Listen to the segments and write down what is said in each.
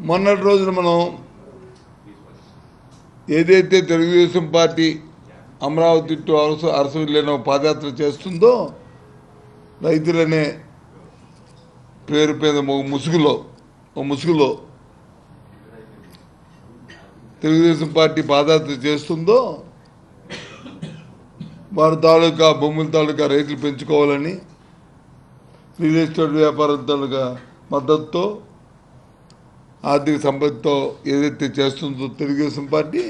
మొన్నటి రోజున మనం ఏదైతే తెలుగుదేశం పార్టీ అమరావతి టు అరసు అరసవిల్లిలో పాదయాత్ర చేస్తుందో రైతులనే పేరు పేద ఒక ముసుగులో ఒక ముసుగులో తెలుగుదేశం పార్టీ పాదయాత్ర చేస్తుందో వారి తాలూకా భూముల తాలూకా రేట్లు పెంచుకోవాలని రియల్ ఎస్టేట్ వ్యాపారం తాలూకా మద్దతుతో ఆర్థిక సంపదతో ఏదైతే చేస్తుందో తెలుగుదేశం పార్టీ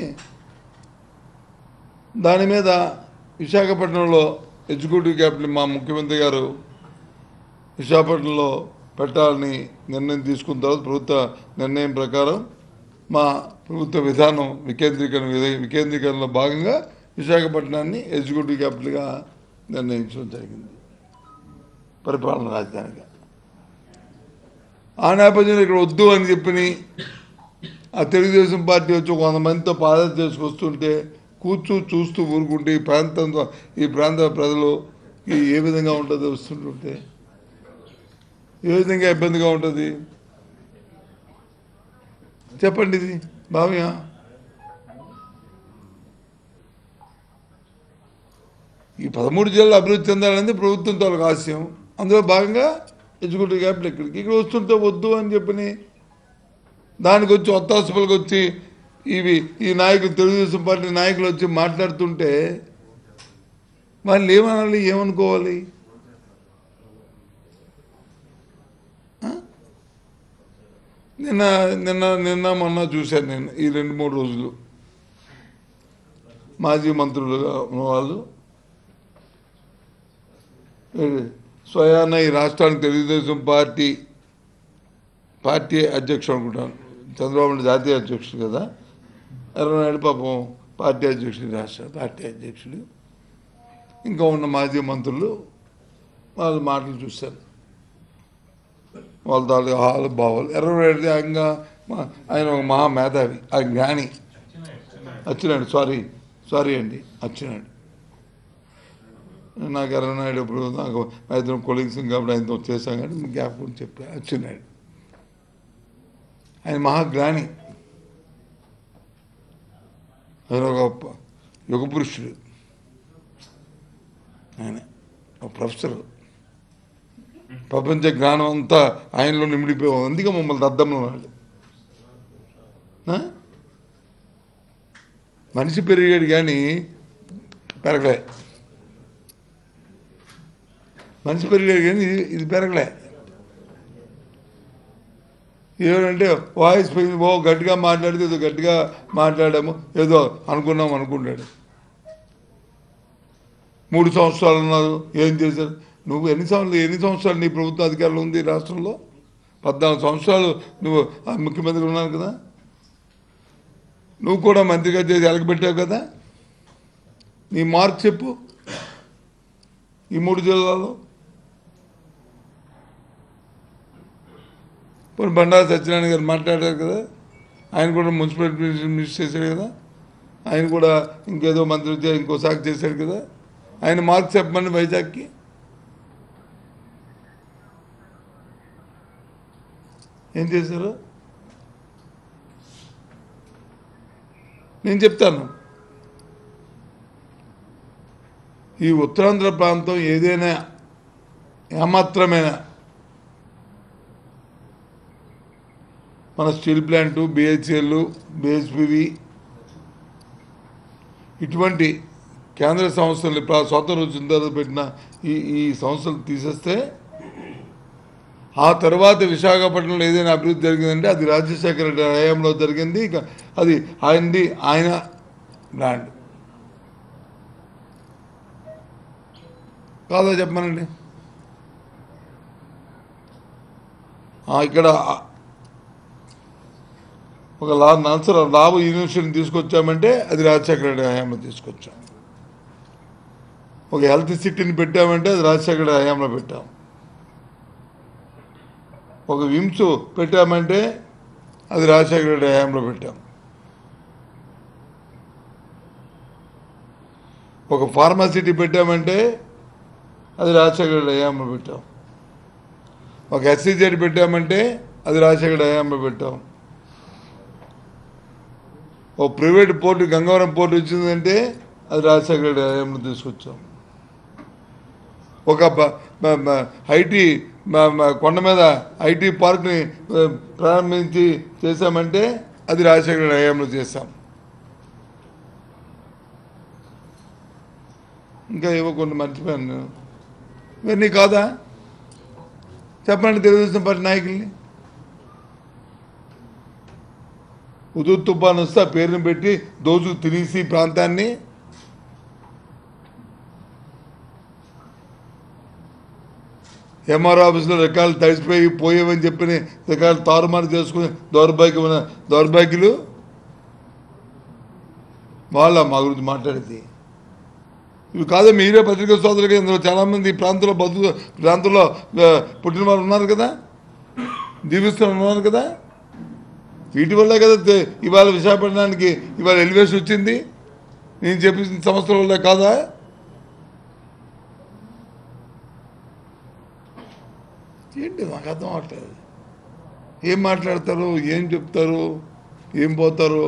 దాని మీద విశాఖపట్నంలో ఎగ్జిక్యూటివ్ క్యాపిటల్ మా ముఖ్యమంత్రి గారు విశాఖపట్నంలో పెట్టాలని నిర్ణయం తీసుకున్న తర్వాత ప్రభుత్వ నిర్ణయం ప్రకారం మా ప్రభుత్వ విధానం వికేంద్రీకరణ విధ- వికేంద్రీకరణలో భాగంగా విశాఖపట్నాన్ని ఎగ్జిక్యూటివ్ క్యాపిటల్గా నిర్ణయించడం జరిగింది పరిపాలన రాజధానిగా ఆ నేపథ్యంలో ఇక్కడ వద్దు అని చెప్పి ఆ తెలుగుదేశం పార్టీ వచ్చి ఒక వంద మందితో పాదయాత్ర చేసుకొస్తుంటే కూర్చు చూస్తూ ఊరుకుంటే ఈ ప్రాంతంలో ఈ ప్రాంత ప్రజలు ఈ ఏ విధంగా ఉంటుంది వస్తుంటుంటే ఏ విధంగా ఇబ్బందిగా ఉంటుంది చెప్పండి ఇది భావ్య ఈ పదమూడు జిల్లాలు అభివృద్ధి చెందాలనేది ప్రభుత్వం తాలూకు ఆశయం అందులో భాగంగా ఎగ్జిక్యూటివ్ క్యాపిటల్ ఇక్కడికి ఇక్కడ వస్తుంటే వద్దు అని చెప్పని దానికి వచ్చి ఒత్తాసుపలకు వచ్చి ఇవి ఈ నాయకులు తెలుగుదేశం పార్టీ నాయకులు వచ్చి మాట్లాడుతుంటే వాళ్ళు ఏమనాలి ఏమనుకోవాలి ఆ? నిన్న నిన్న నిన్న మొన్న చూశాను నేను ఈ రెండు మూడు రోజులు మాజీ మంత్రులుగా ఉన్న వాళ్ళు స్వయాన ఈ రాష్ట్రానికి తెలుగుదేశం పార్టీ పార్టీ అధ్యక్షుడు అనుకుంటాను చంద్రబాబు నాయుడు జాతీయ అధ్యక్షుడు కదా ఎర్రనాయుడు పాపం పార్టీ అధ్యక్షుడు రాష్ట్ర పార్టీ అధ్యక్షుడు ఇంకా ఉన్న మాజీ మంత్రులు వాళ్ళ మాటలు చూశాను వాళ్ళ తాలూకా హాలు బావాలు ఎర్రనాయుడు ఆయన ఆయన ఒక మహా మేధావి ఆయన జ్ఞాని అచ్చునాయుడు సారీ సారీ అండి అచ్చునాయుడు నాకు ఎర్రనాయుడు ఇప్పుడు నాకు ఇద్దరు కొలీగ్స్ కాబట్టి ఆయనతో చేశాం కానీ జ్ఞాపకం చెప్పా అచ్చునాయుడు ఆయన మహాజ్ఞాని ఆయన ఒక ప- యుగ పురుషుడు ఆయన ఒక ప్రొఫెసర్ ప్రపంచ జ్ఞానం అంతా ఆయనలో నిమిడిపోయి అందుకే మమ్మల్ని దద్దంలో ఉన్నాడు ఆ? మనిషి పెరిగాడు కానీ పెరగలే మనిషి పెరిగాడు కానీ ఇది ఇది పెరగలే ఏమంటే వాయిస్ పెరిగింది ఓ గట్టిగా మాట్లాడితే ఏదో గట్టిగా మాట్లాడాము ఏదో అనుకున్నాం అనుకుంటాడు మూడు సంవత్సరాలు ఉన్నారు ఏం చేశారు నువ్వు ఎన్ని సంవత్సరాలు ఎన్ని సంవత్సరాలు నీ ప్రభుత్వ అధికారంలో ఉంది ఈ రాష్ట్రంలో పద్నాలుగు సంవత్సరాలు నువ్వు ఆ ముఖ్యమంత్రి ఉన్నావు కదా నువ్వు కూడా మంత్రిగా చేసి ఎలకబెట్టావు కదా నీ మార్క్ చెప్పు ఈ మూడు జిల్లాలో ఇప్పుడు బండారు సత్యనారాయణ గారు మాట్లాడారు కదా ఆయన కూడా మున్సిపల్ మినిస్టర్ చేశాడు కదా ఆయన కూడా ఇంకేదో మంత్రి ఉద్యోగం ఇంకో శాఖ చేశాడు కదా ఆయన మార్క్స్ చెప్పమని వైజాగ్కి ఏం చేశారు నేను చెప్తాను ఈ ఉత్తరాంధ్ర ప్రాంతం ఏదైనా ఏమాత్రమైనా మన స్టీల్ ప్లాంటు బిహెచ్ఎల్ బిహెచ్పివి ఇటువంటి కేంద్ర సంస్థలు ఇప్పుడు స్వాతంత్రం వచ్చిన తర్వాత పెట్టిన ఈ ఈ సంస్థలు తీసేస్తే ఆ తర్వాత విశాఖపట్నంలో ఏదైనా అభివృద్ధి జరిగిందంటే అది రాజశేఖర రెడ్డి హయాంలో జరిగింది ఇక అది ఆయనది ఆయన బ్రాండ్ కాదా చెప్పమనండి ఆ, ఇక్కడ ఒక లా నల్సర్ లాభ యూనివర్సిటీని తీసుకొచ్చామంటే అది రాజశేఖర రెడ్డి హయాంలో తీసుకొచ్చాం ఒక హెల్త్ సిటీని పెట్టామంటే అది రాజశేఖర రెడ్డి హయాంలో పెట్టాం ఒక విమ్స్ పెట్టామంటే అది రాజశేఖర రెడ్డి హయాంలో పెట్టాం ఒక ఫార్మాసిటీ పెట్టామంటే అది రాజశేఖర రెడ్డి హయాంలో పెట్టాం ఒక ఎస్సీజెడ్ పెట్టామంటే అది రాజశేఖర రెడ్డి హయాంలో పెట్టాం ఓ ప్రైవేట్ పోర్టు గంగవరం పోర్టు వచ్చిందంటే అది రాజశేఖర రెడ్డి హయాంలో తీసుకొచ్చాం ఒక బ- బ- బ- ఐటీ బ- బ- కొండ మీద ఐటీ పార్క్ని ఆ, ప్రారంభించి చేశామంటే అది రాజశేఖర రెడ్డి హయాంలో చేశాం ఇంకా ఏవో కొన్ని మర్చిపోయాను నేను ఇవన్నీ కాదా చెప్పండి తెలుగుదేశం పార్టీ నాయకుల్ని ఉదు తుఫాన్ వస్తే ఆ పేరుని పెట్టి దోచుకు తినేసి ఈ ప్రాంతాన్ని ఎంఆర్ ఆఫీస్లో రకాలు తడిసిపోయి పోయేవని చెప్పి రకాలు తారుమారు చేసుకుని దౌర్భాగ్యమైన దౌర్భాగ్యులు వాళ్ళ మా గురించి మాట్లాడేది ఇవి కాదు మీరే పత్రికా సోదరులుగా ఇందులో చాలామంది ఈ ప్రాంతంలో బతుకు ప్రాంతంలో ఆ, పుట్టిన వాళ్ళు ఉన్నారు కదా జీవిస్తున్న ఉన్నారు కదా వీటి వల్లే కదా తె- ఇవాళ విశాఖపట్నానికి ఇవాళ ఎలివేషన్ వచ్చింది నేను చెప్పిన సంస్థల వల్లే కాదా ఏంటి నాకు అర్థం అవట్లేదు ఏం మాట్లాడతారు ఏం చెప్తారు ఏం పోతారు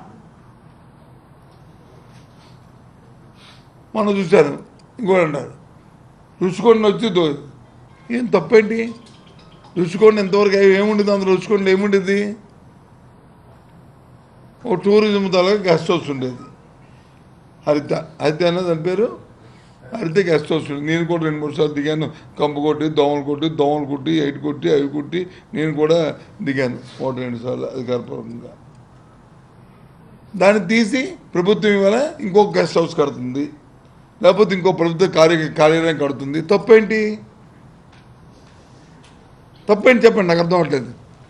మనం చూశాను ఇంకోటి అన్నారు రుచికొండ వచ్చి దో ఏం తప్పేంటి రుచికొండ ఎంతవరకు ఏముండేది అందులో రుచికొండ ఏముండేది ఓ టూరిజం తలగా గెస్ట్ హౌస్ ఉండేది హరిత హరిత అన్నది దాని పేరు హరిత గెస్ట్ హౌస్ ఉండేది నేను కూడా రెండు మూడు సార్లు దిగాను కంపు కొట్టి దోమలు కొట్టి దోమలు కొట్టి ఎయిట్ కొట్టి అవి కొట్టి నేను కూడా దిగాను ఒకటి రెండు సార్లు అధికారపూర్వకంగా దాన్ని తీసి ప్రభుత్వం ఇవాళ ఇంకొక గెస్ట్ హౌస్ కడుతుంది లేకపోతే ఇంకో ప్రభుత్వ కార్య కార్యాలయం కడుతుంది తప్పేంటి తప్పేంటి చెప్పండి నాకు అర్థం అవట్లేదు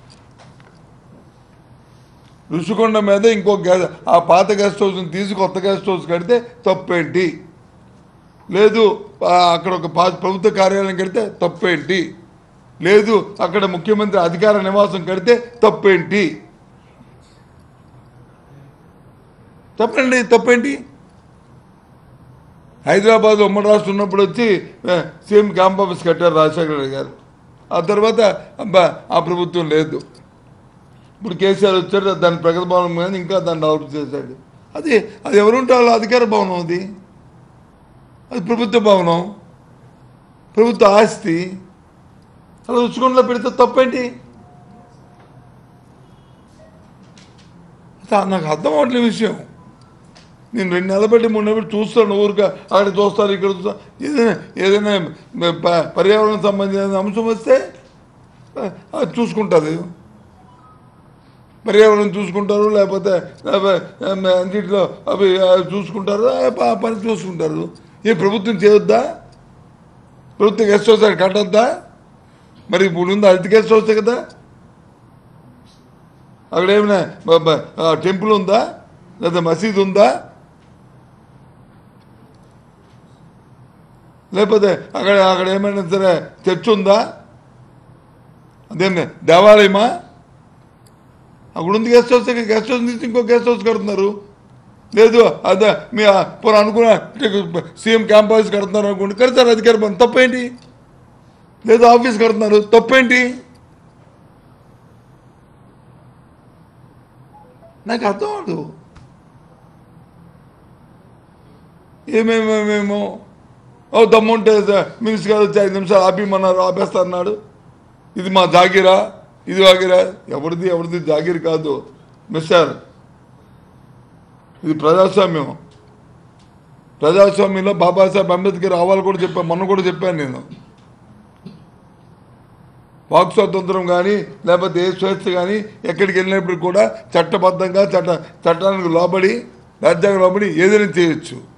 ఋషికొండ మీద ఇంకో గ్యాస్ ఆ పాత గెస్ట్ హౌస్ని తీసి కొత్త గెస్ట్ హౌస్ కడితే తప్పేంటి లేదు ఆ, అక్కడ ఒక పా- ప్రభుత్వ కార్యాలయం కడితే తప్పేంటి లేదు అక్కడ ముఖ్యమంత్రి అధికార నివాసం కడితే తప్పేంటి చెప్పండి తప్పేంటి హైదరాబాద్ ఉమ్మడి రాష్ట్రం ఉన్నప్పుడు వచ్చి ఆ, సీఎం క్యాంప్ ఆఫీస్ కట్టారు రాజశేఖర రెడ్డి గారు ఆ తర్వాత అబ్బా ఆ ప్రభుత్వం లేదు ఇప్పుడు కేసీఆర్ వచ్చాడు దాని ప్రగతి భవనం మీద ఇంకా దాన్ని డెవలప్ చేశాడు అది అది ఎవరుంటే వాళ్ళ అధికార భవనం అది అది ప్రభుత్వ భవనం ప్రభుత్వ ఆస్తి అలా రుచికొండలో పెడితే తప్పేంటి అసలు నాకు అర్థం అవట్లేదు విషయం నేను రెండు నెలలు బట్టి మూడు నెలలు బట్టి చూస్తాను ఊరిక అక్కడ చూస్తాను ఇక్కడ చూస్తాను ఏదైనా ఏదైనా ప- పర్యావరణం సంబంధించిన అంశం వస్తే ఆ, అది చూసుకుంటుంది పర్యావరణం చూసుకుంటారు లేకపోతే లేకపోతే, ఆ, అన్నింటిలో అవి ఆ, చూసుకుంటారు ఆ, ప- పని చూసుకుంటారు ఏ ప్రభుత్వం చేయొద్దా ప్రభుత్వం గెస్ట్ హౌస్ అక్కడ కట్టొద్దా మరి ఇప్పుడు ఉంది అల్టి గెస్ట్ హౌస్ కదా అక్కడ ఏమైనా బ- బ- ఆ, టెంపుల్ ఉందా లేదా మసీద్ ఉందా లేకపోతే అక్కడ అక్కడ ఏమైనా సరే చర్చ్ ఉందా అదేం దేవాలయమా అక్కడ ఉంది గెస్ట్ హౌస్ గెస్ట్ హౌస్ నుంచి ఇంకో గెస్ట్ హౌస్ కడుతున్నారు లేదు అదే మీ ఇప్పుడు అనుకున్న సీఎం క్యాంప్ ఆఫీస్ కడుతున్నారు అనుకోండి కడతారు అధికార పని తప్పేంటి లేదు ఆఫీస్ కడుతున్నారు తప్పేంటి నాకు అర్థం అవదు ఏమేమేమేమో ఓ దమ్ముంటే మినిస్టర్ గారు వచ్చి ఐదు నిమిషాలు ఆపిమన్నారు ఆపేస్తా అన్నాడు ఇది మా జాగీరా ఇది వాగిరా ఎవరిది ఎవరిది జాగీర్ కాదు మిస్టర్ ఇది ప్రజాస్వామ్యం ప్రజాస్వామ్యంలో బాబాసాహెబ్ అంబేద్కర్ అవ్వాలి కూడా చెప్పాను మొన్న కూడా చెప్పాను నేను వాక్ స్వాతంత్రం కానీ లేకపోతే ఏ స్వేచ్ఛ కానీ ఎక్కడికి వెళ్ళినప్పుడు కూడా చట్టబద్ధంగా చట్ట చట్టానికి లోబడి రాజ్యాంగం లోబడి ఏదైనా చేయొచ్చు